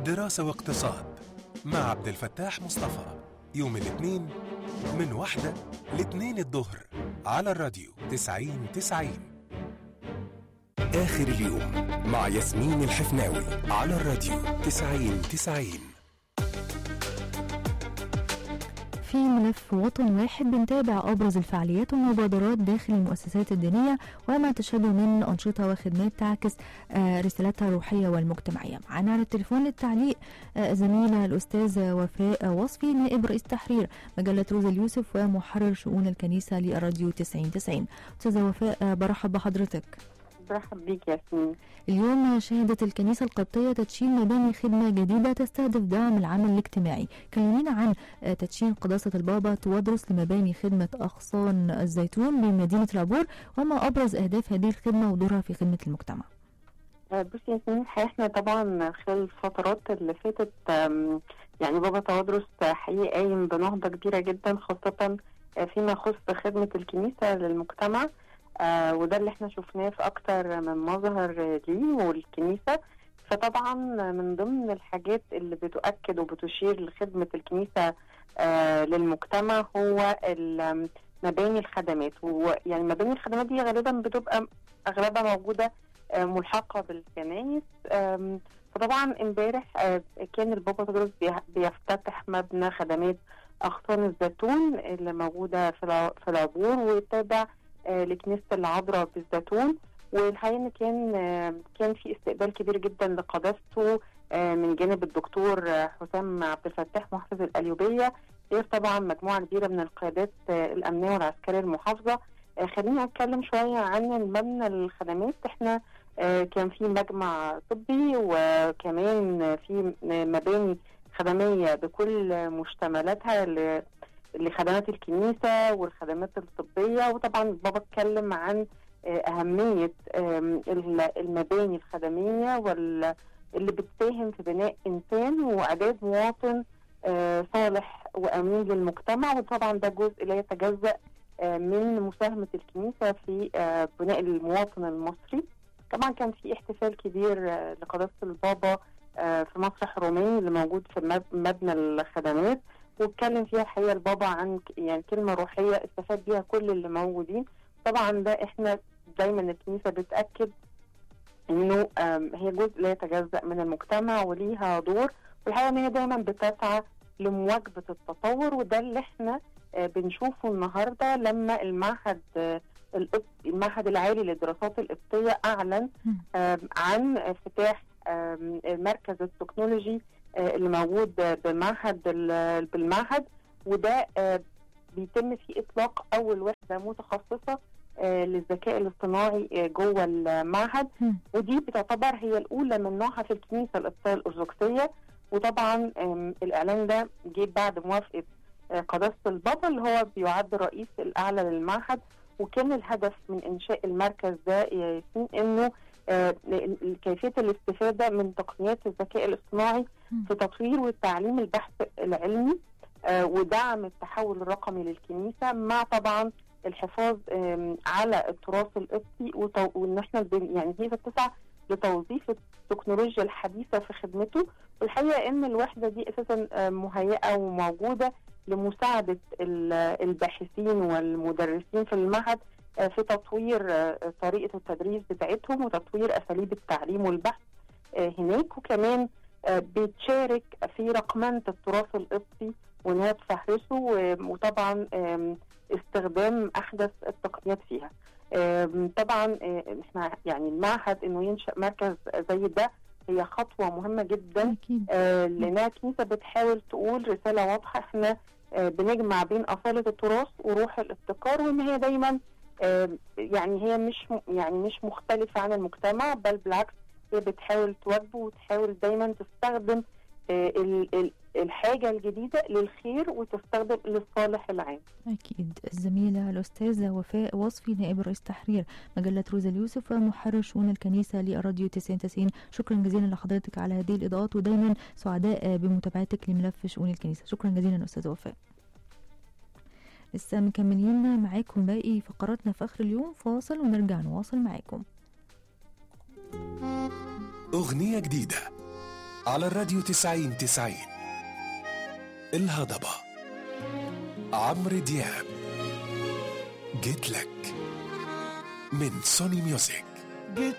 دراسة واقتصاد مع عبد الفتاح مصطفى يوم الاثنين من واحدة لاثنين الظهر على الراديو تسعين تسعين آخر اليوم مع ياسمين الحفناوي على الراديو تسعين تسعين في ملف وطن واحد بنتابع أبرز الفعاليات والمبادرات داخل المؤسسات الدينية وما تشابه من أنشطة وخدمات تعكس آه، رسالتها الروحية والمجتمعية معنا على التليفون للتعليق آه، زميلة الأستاذة وفاء وصفي نائب رئيس تحرير مجلة روز اليوسف ومحرر شؤون الكنيسة للراديو 9090 أستاذة وفاء آه، برحب بحضرتك برحب بيك ياسمين اليوم شهدت الكنيسة القبطية تدشين مباني خدمة جديدة تستهدف دعم العمل الاجتماعي كلمينا عن آه، تدشين قداسة البابا توادرس لمباني خدمة أغصان الزيتون بمدينة العبور وما أبرز أهداف هذه الخدمة ودورها في خدمة المجتمع آه، بصي يا ياسمين الحقيقة احنا طبعا خلال الفترات اللي فاتت آم، يعني بابا توادرس حقيقي قايم بنهضة كبيرة جدا خاصة آه، فيما يخص خدمة الكنيسة للمجتمع آه، وده اللي احنا شفناه في أكتر من مظهر آه، ليه والكنيسة فطبعا من ضمن الحاجات اللي بتؤكد وبتشير لخدمة الكنيسة آه، للمجتمع هو ال- مباني الخدمات ويعني مباني الخدمات دي غالبا بتبقى أغلبها موجودة آه، ملحقة بالكنائس آم، فطبعا امبارح آه، كان البابا تدرس بيه- بيفتتح مبنى خدمات أغصان الزيتون اللي موجودة في الع- في العبور وتابع آه، لكنيسة العذراء بالزيتون والحقيقة إن كان آه، كان في استقبال كبير جدا لقداسته آه، من جانب الدكتور آه، حسام عبد الفتاح محافظ القليوبية غير طبعا مجموعة كبيرة من القيادات آه، الأمنية والعسكرية المحافظة آه، خليني أتكلم شوية عن المبنى الخدمات احنا آه، كان في مجمع طبي وكمان في مباني خدمية بكل مشتملاتها ل- لخدمات الكنيسة والخدمات الطبية وطبعا بابا اتكلم عن آه، أهمية آم، ال- المباني الخدمية وال اللي بتساهم في بناء إنسان وإعداد مواطن آه، صالح وأمين للمجتمع وطبعا ده جزء لا يتجزأ آه، من مساهمة الكنيسة في آه، بناء المواطن المصري طبعا كان في احتفال كبير آه، لقداسة البابا آه، في مسرح روماني اللي موجود في مب- مبنى الخدمات واتكلم فيها الحقيقة البابا عن ك- يعني كلمة روحية استفاد بيها كل اللي موجودين طبعا ده احنا دايما الكنيسة بتأكد انه آم، هي جزء لا يتجزأ من المجتمع وليها دور والحقيقة ان هي دايما بتسعى لمواكبة التطور وده اللي احنا آه، بنشوفه النهارده لما المعهد آه، القبط- المعهد العالي للدراسات القبطية أعلن مم. آم، عن افتتاح آم، المركز التكنولوجي آه، اللي موجود آه، بمعهد ال- بالمعهد وده آه، بيتم فيه إطلاق أول وحدة متخصصة آه، للذكاء الاصطناعي آه، جوه المعهد مم. ودي بتعتبر هي الأولى من نوعها في الكنيسة القبطية الأرثوذكسية وطبعا آم، الإعلان ده جه بعد موافقة آه، قداسة البابا اللي هو بيعد الرئيس الأعلى للمعهد وكان الهدف من إنشاء المركز ده يا ياسين إنه آه، ل- ل- كيفية الاستفادة من تقنيات الذكاء الاصطناعي مم. في تطوير والتعليم البحث العلمي آه، ودعم التحول الرقمي للكنيسة مع طبعا الحفاظ آم، على التراث القبطي وتو- وان احنا البن- يعني الكنيسة بتسعى لتوظيف التكنولوجيا الحديثة في خدمته والحقيقة ان الوحدة دي اساسا آه، مهيئة وموجودة لمساعدة ال- الباحثين والمدرسين في المعهد آه، في تطوير آه، طريقة التدريس بتاعتهم وتطوير أساليب التعليم والبحث آه، هناك وكمان آه، بتشارك في رقمنة التراث القبطي وإنها تفهرسه و- وطبعا آم، استخدام أحدث التقنيات فيها آم، طبعا آه، احنا يعني المعهد انه ينشأ مركز زي ده هي خطوة مهمة جدا أكيد آه، لانها الكنيسه بتحاول تقول رساله واضحه احنا آه، بنجمع بين اصاله التراث وروح الابتكار وان هي دايما آه، يعني هي مش م- يعني مش مختلفه عن المجتمع بل بالعكس هي بتحاول تواجبه وتحاول دايما تستخدم آه، ال- ال- الحاجه الجديده للخير وتستخدم للصالح العام أكيد الزميلة الأستاذة وفاء وصفي نائب رئيس تحرير مجلة روزا اليوسف ومحرر شؤون الكنيسة للراديو 9090 شكرا جزيلا لحضرتك على هذه الإضاءات ودايما سعداء بمتابعتك لملف شؤون الكنيسة شكرا جزيلا أستاذة وفاء لسه مكملين معاكم باقي فقراتنا في آخر اليوم فاصل ونرجع نواصل معاكم أغنية جديدة على الراديو تسعين تسعين الهضبة عمرو دياب جيت لك من سوني ميوزك